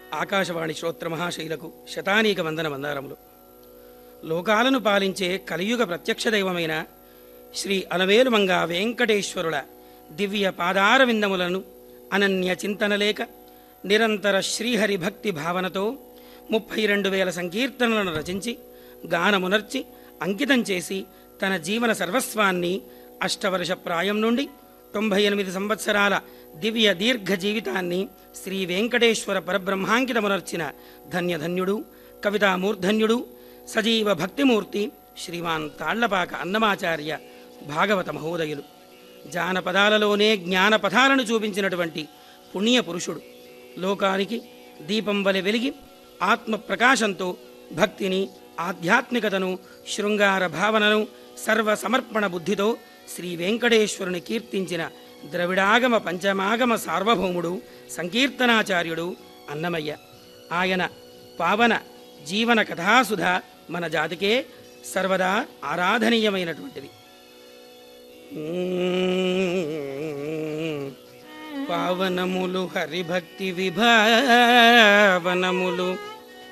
ఆకాశవాణి శ్రోత్ర మహాశైలకు శతానీక వందన వందారములు లోకాలను పాలించే కలియుగ ప్రత్యక్ష దైవమైన శ్రీ అలవేలుమంగ వెంకటేశ్వరుల దివ్య పాదార విందములను అనన్య చింతనలేక నిరంతర శ్రీహరి భక్తి భావనతో ముప్పై రెండు వేల సంకీర్తనలను రచించి గానమునర్చి అంకితం చేసి తన జీవన సర్వస్వాన్ని అష్టవర్ష ప్రాయం నుండి తొంభై ఎనిమిది సంవత్సరాల దివ్య దీర్ఘ జీవితాన్ని శ్రీ వెంకటేశ్వర పరబ్రహ్మాంకితమునర్చిన ధన్యధన్యుడు కవితామూర్ధన్యుడు సజీవ భక్తిమూర్తి శ్రీమాన్ తాళ్లపాక అన్నమాచార్య భాగవత మహోదయులు జానపదాలలోనే జ్ఞానపథాలను చూపించినటువంటి పుణ్య పురుషుడు లోకానికి దీపం వలె వెలిగి ఆత్మ ప్రకాశంతో భక్తిని ఆధ్యాత్మికతను శృంగార భావనను సర్వ సమర్పణ బుద్ధితో శ్రీ వెంకటేశ్వరుని కీర్తించిన ద్రవిడాగమ పంచమాగమ సార్వభౌముడు సంకీర్తనాచార్యుడు అన్నమయ్య ఆయన పావన జీవన కథాసుధ మన జాతికే సర్వదా ఆరాధనీయమైనటువంటిది పావనములు హరిభక్తి విభావనములు